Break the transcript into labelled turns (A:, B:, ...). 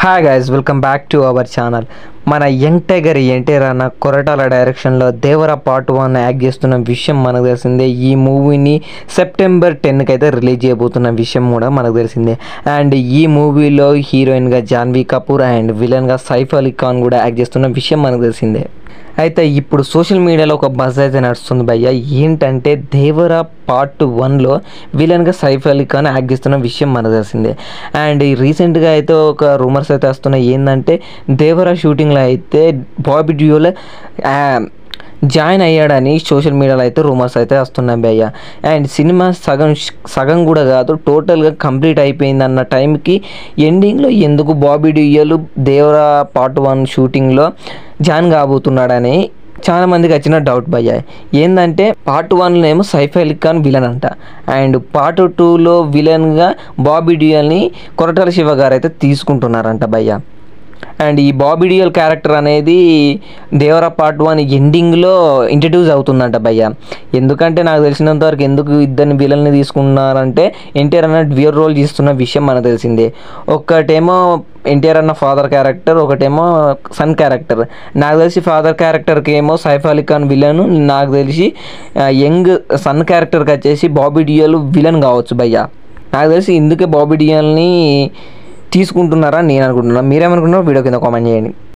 A: hi guys welcome back to our channel మన young tiger NTR అన్న కొరటాల డైరెక్షన్లో దేవర part one act చేస్తున్న విషయం మనకు తెలిసిందే ఈ మూవీని సెప్టెంబర్ టెన్కి అయితే రిలీజ్ చేయబోతున్న విషయం కూడా మనకు తెలిసిందే అండ్ ఈ మూవీలో హీరోయిన్గా జాన్వీ కపూర్ అండ్ విలన్గా సైఫ్ అలీ ఖాన్ కూడా యాక్ట్ చేస్తున్న విషయం మనకు తెలిసిందే అయితే ఇప్పుడు సోషల్ మీడియాలో ఒక బజ్ అయితే నడుస్తుంది భయ్య ఏంటంటే దేవర పార్ట్ వన్లో విలన్గా సైఫ్ అలీ ఖాన్ యాక్ట్ చేస్తున్న విషయం మనకు తెలిసిందే అండ్ రీసెంట్గా అయితే ఒక రూమర్స్ అయితే వస్తున్నాయి ఏంటంటే దేవర షూటింగ్లో అయితే బాబీ డ్యూలో జాయిన్ అయ్యాడని సోషల్ మీడియాలో అయితే రూమర్స్ అయితే వస్తున్నాయి భయ్య అండ్ సినిమా సగం సగం కూడా కాదు టోటల్గా కంప్లీట్ అయిపోయింది అన్న టైంకి ఎండింగ్లో ఎందుకు బాబీ డ్యూయలు దేవరా పార్ట్ వన్ షూటింగ్లో జాయిన్ కాబోతున్నాడని చాలా మందికి వచ్చిన డౌట్ భయ్య ఏంటంటే పార్ట్ వన్లో ఏమో సైఫ్ అలీ ఖాన్ విలన్ అంట అండ్ పార్ట్ టూలో విలన్గా బాబీ డ్యూయల్ని కొరటాల శివ గారు అయితే తీసుకుంటున్నారంట భయ్య అండ్ ఈ బాబీ డియల్ క్యారెక్టర్ అనేది దేవరా పార్ట్ వన్ ఎండింగ్లో ఇంట్రడ్యూస్ అవుతుందంట భయ్య ఎందుకంటే నాకు తెలిసినంత వరకు ఎందుకు ఇద్దరిని విలన్ని తీసుకున్నారంటే ఎన్టీఆర్ అన్న డ్యూయర్ రోల్ చేస్తున్న విషయం మనకు తెలిసిందే ఒకటేమో ఎన్టీఆర్ అన్న ఫాదర్ క్యారెక్టర్ ఒకటేమో సన్ క్యారెక్టర్ నాకు తెలిసి ఫాదర్ క్యారెక్టర్కి ఏమో సైఫ్ అలీ ఖాన్ విలన్ నాకు తెలిసి యంగ్ సన్ క్యారెక్టర్కి వచ్చేసి బాబీ డియల్ విలన్ కావచ్చు భయ్య నాకు తెలిసి ఇందుకే బాబీ డియల్ని తీసుకుంటున్నారా నేను అనుకుంటున్నాను మీరేమనుకుంటున్నారో వీడియో కింద కామెంట్ చేయండి